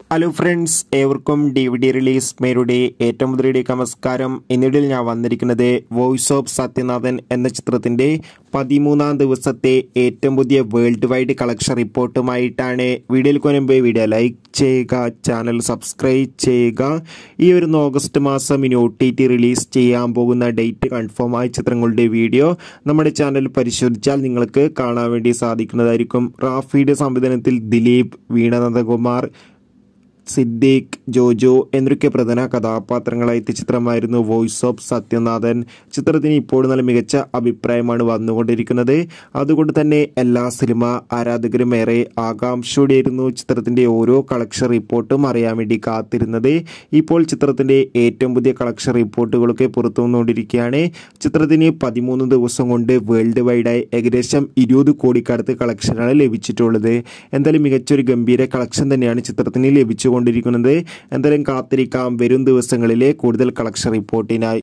hello friends ഏവർക്കും D V D release മേരുടെ ഏറ്റവും മുതലയുടെ നമസ്കാരം എന്നിടയിൽ ഞാൻ വന്നിരിക്കുന്നത് വോയിസ് ഓഫ് സത്യനാഥൻ എന്ന ചിത്രത്തിന്റെ പതിമൂന്നാം ദിവസത്തെ ഏറ്റവും പുതിയ വേൾഡ് വൈഡ് കളക്ഷൻ റിപ്പോർട്ടുമായിട്ടാണ് വീഡിയോയിൽ കൊനുമ്പ് വീഡിയോ ലൈക്ക് ചെയ്യുക ചാനൽ സബ്സ്ക്രൈബ് ചെയ്യുക ഈ ഒരു ഓഗസ്റ്റ് മാസം ഇനി ഒ ടി ടി റിലീസ് ചെയ്യാൻ പോകുന്ന ഡേറ്റ് കൺഫേം ആയ ചിത്രങ്ങളുടെ വീഡിയോ നമ്മുടെ ചാനൽ പരിശോധിച്ചാൽ നിങ്ങൾക്ക് കാണാൻ വേണ്ടി സാധിക്കുന്നതായിരിക്കും റാഫിയുടെ സംവിധാനത്തിൽ ദിലീപ് വീണനന്ദകുമാർ സിദ്ദീഖ് ജോജോ എന്നൊക്കെ പ്രധാന കഥാപാത്രങ്ങളായ എത്തിയ ചിത്രമായിരുന്നു വോയിസ് ഓഫ് സത്യനാഥൻ ചിത്രത്തിന് ഇപ്പോൾ നല്ല മികച്ച അഭിപ്രായമാണ് വന്നുകൊണ്ടിരിക്കുന്നത് അതുകൊണ്ട് തന്നെ എല്ലാ സിനിമ ആരാധകരും ഏറെ ആകാംക്ഷയോടെയായിരുന്നു ചിത്രത്തിന്റെ ഓരോ കളക്ഷൻ റിപ്പോർട്ടും അറിയാൻ വേണ്ടി കാത്തിരുന്നത് ഇപ്പോൾ ചിത്രത്തിന്റെ ഏറ്റവും പുതിയ കളക്ഷൻ റിപ്പോർട്ടുകളൊക്കെ പുറത്തു വന്നുകൊണ്ടിരിക്കുകയാണ് ചിത്രത്തിന് പതിമൂന്ന് ദിവസം കൊണ്ട് വേൾഡ് വൈഡായി ഏകദേശം ഇരുപത് കോടിക്കടുത്ത് കളക്ഷനാണ് ലഭിച്ചിട്ടുള്ളത് എന്തായാലും മികച്ചൊരു ഗംഭീര കളക്ഷൻ തന്നെയാണ് ചിത്രത്തിന് ലഭിച്ചുകൊണ്ടിരിക്കുന്നത് എന്തായാലും കാത്തിരിക്കാം വരും ദിവസങ്ങളിലെ കൂടുതൽ കളക്ഷൻ റിപ്പോർട്ടിനായി